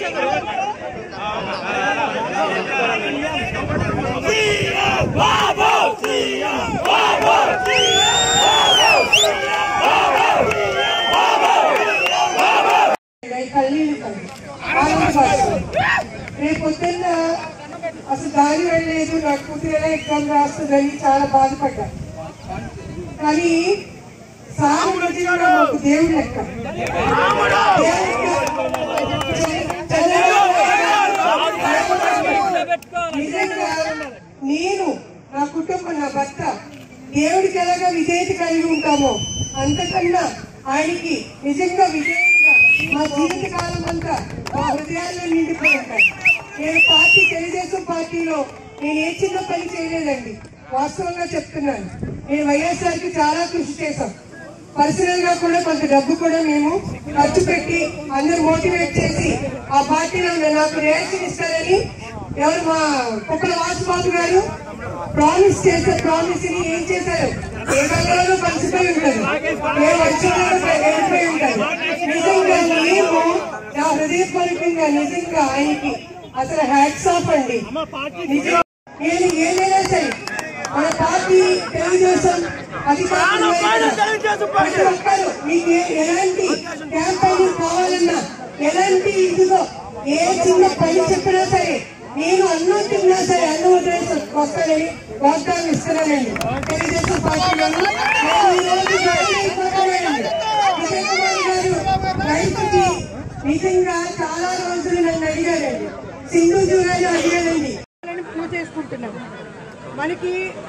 కన్నీళ్ళు కళ్ళు ఆనందపడతారు రేపు పొద్దున్న అసలు దారి వెళ్ళలేదు నాకు కూతురు ఎలా ఎగ్జామ్ రాస్తుందని చాలా బాధపడ్డా కానీ సాగు నిజంగా మాకు దేవుడు లెక్క నిజంగా నేను నా కుటుంబం నా భర్త దేవుడికి ఎలాగా విధేయత కలిగి ఉంటామో అంతకన్నా ఆయనకి నిజంగా విధేయంగా మా జీవిత కాలం అంతా మా హృదయాల్లో నిండిపోయి ఉంటాయి నేను పార్టీ తెలుగుదేశం పార్టీలో నేను ఏ చిన్న పని చేయలేదండి వాస్తవంగా చెప్తున్నాను నేను వైఎస్ఆర్కి చాలా కృషి చేశాం పర్సనల్ గా కూడా కొంత డబ్బు కూడా మేము ఖర్చు పెట్టి అందరు మోటివేట్ చేసి ఆ పార్టీలో నాకు రియాక్షన్ ఇస్తారని ఎవరు మా కుక్కల వాసుబాబు గారు ప్రామిస్ చేసే ప్రామిస్ ని ఏం చేశారు ఏ గంగలలో కలిసిపోయి ఉంటారు ఏ వర్షంలో వెళ్ళిపోయి ఉంటారు నిజంగా మేము నా హృదయపూర్వకంగా నిజంగా ఆయనకి అసలు హ్యాట్స్ ఆఫ్ అండి నిజంగా నేను ఏదైనా సరే మన పార్టీ తెలుగుదేశం అధికారులు ప్రతి ఒక్కరు మీకు ఏ- ఎలాంటి క్యాంపెయిన్ కావాలన్నా ఎలాంటి ఇదిగో ఏ చిన్న పని చెప్పినా సరే నేను అన్నం తిన్నా సరే అన్నం వదిలేసి వస్తానని వాగ్దానం ఇస్తున్నానండి తెలుగుదేశం పార్టీలోను నేను ఈ రోజు జాయిన్ అయిపోతానండి విజయ్ కుమార్ గారు రైతుకి నిజంగా చాలా రోజులు నన్ను అడిగారండి సింధు జూరాలు అడిగానండి పూజ చేసుకుంటున్నాం మనకి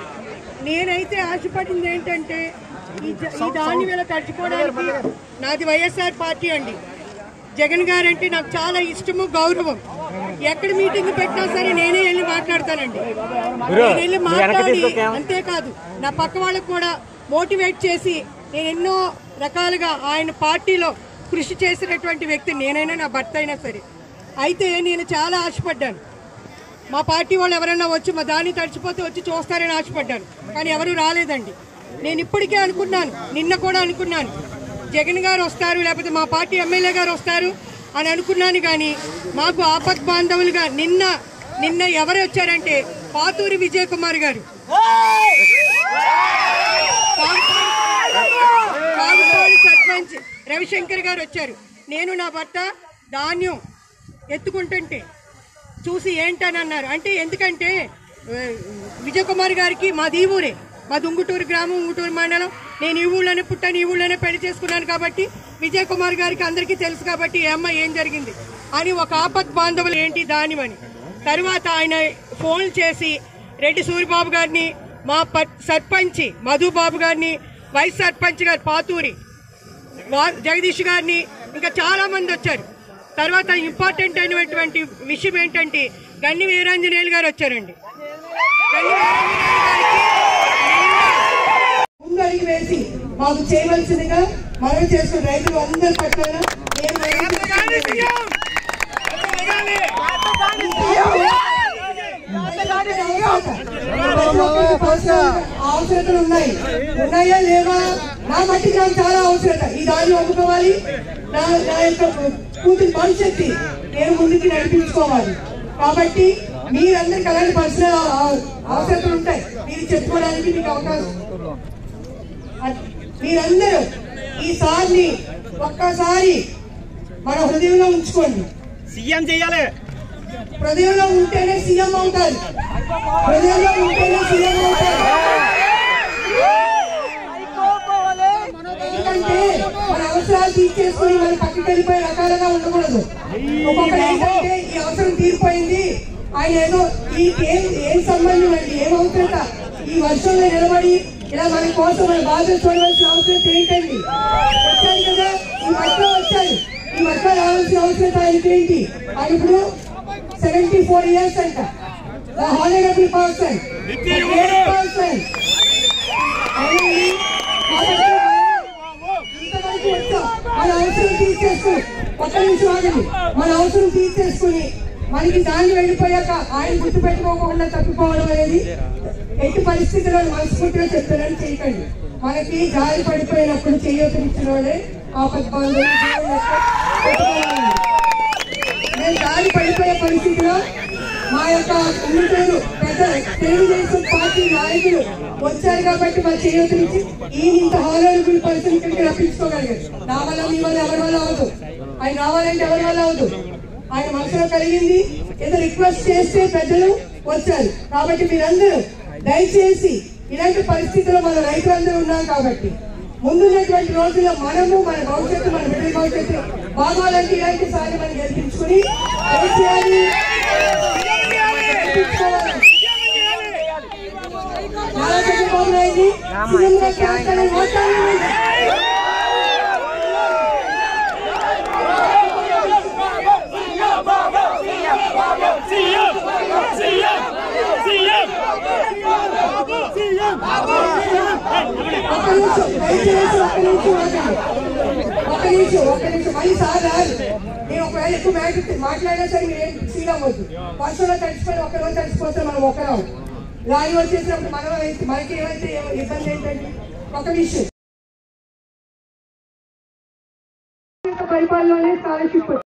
నేనైతే ఆశపడింది ఏంటంటే ఈ జ- ఈ దాన్ని వేళ తడుచుకోవడానికి నాది వైఎస్ఆర్ పార్టీ అండి జగన్ గారు అంటే నాకు చాలా ఇష్టము గౌరవం ఎక్కడ మీటింగ్ పెట్టినా సరే నేనే వెళ్ళి మాట్లాడతానండి నేను వెళ్ళి మాట్లాడి అంతేకాదు నా పక్క వాళ్ళకు కూడా మోటివేట్ చేసి నేను ఎన్నో రకాలుగా ఆయన పార్టీలో కృషి చేసినటువంటి వ్యక్తి నేనైనా నా భర్త అయినా సరే అయితే నేను చాలా ఆశపడ్డాను మా పార్టీ వాళ్ళు ఎవరైనా వచ్చి మా దాన్ని తడిచిపోతే వచ్చి చూస్తారని ఆశపడ్డాను కానీ ఎవరు రాలేదండి నేను ఇప్పటికే అనుకున్నాను నిన్న కూడా అనుకున్నాను జగన్ గారు వస్తారు లేకపోతే మా పార్టీ ఎమ్మెల్యే గారు వస్తారు అని అనుకున్నాను కానీ మాకు ఆపత్ బాంధవులుగా నిన్న నిన్న ఎవరు వచ్చారంటే పాతూరి విజయ్ కుమార్ గారు కాగుపాడు సర్పంచ్ రవిశంకర్ గారు వచ్చారు నేను నా భర్త ధాన్యం ఎత్తుకుంటుంటే చూసి ఏంటని అన్నారు అంటే ఎందుకంటే ఆ, విజయ్ కుమార్ గారికి మాది ఈ ఊరే మా దుంగుటూరు గ్రామం ఉంగుటూరు మండలం నేను ఈ ఊళ్ళోనే పుట్టాను ఈ ఊళ్ళోనే పెళ్లి చేసుకున్నాను కాబట్టి విజయ్ కుమార్ గారికి అందరికీ తెలుసు కాబట్టి ఏ అమ్మ ఏం జరిగింది అని ఒక ఆపత్ బాంధవులు ఏంటి దానివని తర్వాత ఆయన ఫోన్ చేసి రెడ్డి సూరిబాబు గారిని మా ప- సర్పంచ్ మధుబాబు గారిని వైస్ సర్పంచ్ గారు పాతూరి వా- జగదీష్ గారిని ఇంకా చాలా మంది వచ్చారు తర్వాత ఇంపార్టెంట్ అయినటువంటి విషయం ఏంటంటే గన్ని వీరాంజనేయులు గారు వచ్చారండి గన్ని వీరాంజనేయులు గారికి ముందు అడిగి వేసి మాకు చేయవలసిందిగా మనం చేసుకున్న రైతులు అందరి పట్ల నేను అవసరతలు ఉన్నాయి ఉన్నాయా లేవా నా మట్టికి నాకు చాలా అవసరత ఈ దాన్ని అమ్ముకోవాలి నా నా యొక్క కూతురి భవిష్యత్తు నేను ముందుకు నడిపించుకోవాలి కాబట్టి మీరందరికి అలాంటి పర్సనల్ అవసరతలు ఉంటాయి మీరు చెప్పుకోవడానికి మీకు అవకాశం అది మీరందరూ ఈసారిని ఒక్కసారి మన హృదయంలో ఉంచుకోండి సీఎం చెయ్యాలి హృదయంలో ఉంటేనే సీఎం అవుతారు హృదయంలో ఉంటేనే సీఎం అవుతారు ఎందుకంటే మన అవసరాలు తీర్చేసుకుని మన పక్కకి వెళ్ళిపోయే రకాలుగా ఉండకూడదు ఒక్కొక్కరు ఏంటంటే ఈ అవసరం తీరిపోయింది ఆయన ఏదో ఈ ఏం ఏం సంబంధం అండి ఏం అవసరత ఈ వర్షంలో నిలబడి ఇలా మన కోసం మన బాధలు చూడవలసిన అవసరం ఏంటండి వచ్చారు కదా ఈ మధ్య వచ్చారు ఈ మధ్య రావాల్సిన అవసరం ఆయనకి ఏంటి ఆయన ఇప్పుడు సెవెంటీ ఫోర్ ఇయర్స్ అంట హాలిడబుల్ పర్సన్ పర్సన్ అవునండి కాబట్టి ఇంతవరకు వచ్చాం మన అవసరం తీర్చేస్తూ ఒక్క నిమిషం ఆగండి మన అవసరం తీర్చేసుకుని మనకి దాన్ని వెళ్ళిపోయాక ఆయన గుర్తు పెట్టుకోకుండా తప్పిపోవడం అనేది ఎట్టి పరిస్థితుల్లో మనస్ఫూర్తిగా చెప్తారని చేయకండి మనకి గాలి పడిపోయినప్పుడు చేయొద్దనిచ్చిన వాళ్ళే ఆపద్ బాంధవులు దేవుని యొక్క పెట్టుకోవాలండి. మేము గాలి పడిపోయే పరిస్థితిలో మా యొక్క ఉన్నతులు పెద్ద తెలుగుదేశం పార్టీ నాయకులు వచ్చారు కాబట్టి మా చేయూత నుంచి ఈ ఇంత హానరబుల్ పర్సన్ ఇక్కడికి రప్పించుకోగలిగారు నా వల్ల మీ వల్ల ఎవరి వల్ల అవ్వదు ఆయన రావాలంటే ఎవరి వల్ల అవ్వదు ఆయన మనసులో కలిగింది ఏదో రిక్వెస్ట్ చేస్తే పెద్దలు వచ్చారు కాబట్టి మీరందరూ దయచేసి ఇలాంటి పరిస్థితుల్లో మన రైతులందరూ ఉన్నారు కాబట్టి ముందున్నటువంటి రోజుల్లో మనము మన భవిష్యత్తు మన బిడ్డల భవిష్యత్తు బాగోవాలంటే ఇలాంటి సారి మనం గెలిపించుకుని కేసీఆర్ని గెలిపించుకోవాలి. నారా చంద్రబాబు నాయుడిని సీఎంగా చేస్తానని ఓట్లను వేయండి. ఒక్క నిమిషం దయచేసి ఒక్క నిమిషం ఆగండి. ఒక్క నిమిషం ఒక్క నిమిషం మళ్ళీ సార్ రాదు నేను ఒకవేళ ఎక్కువ మ్యాటర్ మాట్లాడినా సరే మీరు ఏం ఫీల్ అవ్వద్దు వర్షంలో తడిచిపోయి ఒక్క రోజు తడిచిపోతే మనం ఒకరాం లారీ వచ్చేసినప్పుడు మనం అయితే- మనకి ఏమైతే ఇబ్బంది ఏంటండి ఒక విషయం పరిపాలనలోనే స్కాలర్షిప్